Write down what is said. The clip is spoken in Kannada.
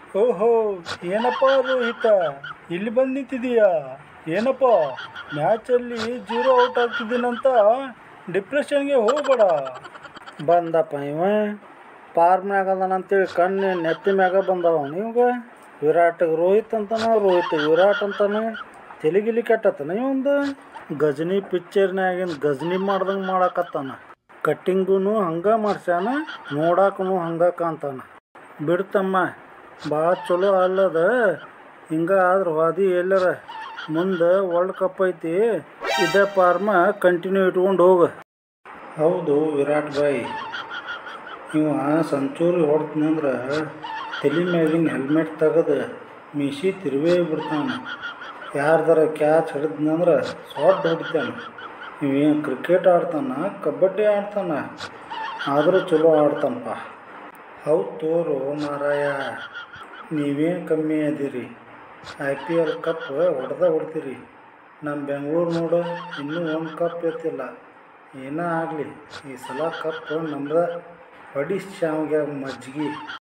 ಓಹೋ ಏನಪ್ಪ ರೋಹಿತ ಇಲ್ಲಿ ಬಂದು ನಿಂತಿದೀಯಾ ಏನಪ್ಪ ಮ್ಯಾಚಲ್ಲಿ ಜೀರೋ ಔಟ್ ಆಗ್ತಿದ್ದೀನಂತ ಡಿಪ್ರೆಷನ್ಗೆ ಹೋಗ್ಬೇಡ ಬಂದಪ್ಪ ಇವ ಪಾರ್ ಮ್ಯಾಗ ಅದಾನ ಅಂತೇಳಿ ಕಣ್ಣು ನೆತ್ತಿ ಮ್ಯಾಗ ಬಂದವ ನಿಮ್ಗೆ ವಿರಾಟ್ ರೋಹಿತ್ ಅಂತಾನ ರೋಹಿತ್ ವಿರಾಟ್ ಅಂತಾನೆ ತೆಲಿಗಿಲಿ ಕೆಟ್ಟತನ ಇವಂದು ಗಜನಿ ಪಿಕ್ಚರ್ನ್ಯಾಗಿನ ಗಜನಿ ಮಾಡ್ದಂಗೆ ಮಾಡಾಕತ್ತಾನ ಕಟ್ಟಿಂಗೂ ಹಂಗೆ ಮಾಡ್ಸ್ಯಾನ ನೋಡಾಕನು ಹಂಗೆ ಕಾಣ್ತಾನ ಬಿಡ್ತಮ್ಮ ಭಾಳ ಚಲೋ ಅಲ್ಲದ ಹಿಂಗೆ ಆದ್ರೆ ವಾದಿ ಎಲ್ಲರ ಮುಂದೆ ವರ್ಲ್ಡ್ ಕಪ್ ಐತಿ ಇದೇ ಪಾರ್ಮ ಕಂಟಿನ್ಯೂ ಇಟ್ಕೊಂಡು ಹೋಗು ಹೌದು ವಿರಾಟ್ ಬಾಯ್ ಇವ ಸಂಚೂರಿ ಹೊಡ್ತನಂದ್ರೆ ತಲೆ ಮ್ಯಾಗಿನ ಹೆಲ್ಮೆಟ್ ತೆಗೆದು ಮೀಸಿ ತಿರುವೇ ಬಿಡ್ತಾನೆ ಯಾರ್ದಾರ ಕ್ಯಾಚ್ ಹಿಡಿದ್ನಂದ್ರೆ ಸೊಡ್ಡು ಹೊಡಿತಾನೆ ಇವೇನು ಕ್ರಿಕೆಟ್ ಆಡ್ತಾನ ಕಬಡ್ಡಿ ಆಡ್ತಾನ ಆದರೂ ಚಲೋ ಆಡ್ತಾನಪ್ಪ ಹೌದು ತೋರು ಮಾರಾಯ ನೀವೇನು ಕಮ್ಮಿ ಅದೀರಿ ಐ ಪಿ ಎಲ್ ಕಪ್ ಹೊಡೆದ ಹೊಡ್ತೀರಿ ನಮ್ಮ ಬೆಂಗಳೂರು ನೋಡು ಇನ್ನೂ ಒಂದು ಕಪ್ ಎತ್ತಿಲ್ಲ ಏನೇ ಆಗಲಿ ಈ ಸಲ ಕಪ್ ನಮ್ದು ಹೊಡಿ ಶಾವಿಗೆ ಮಜ್ಜಿಗೆ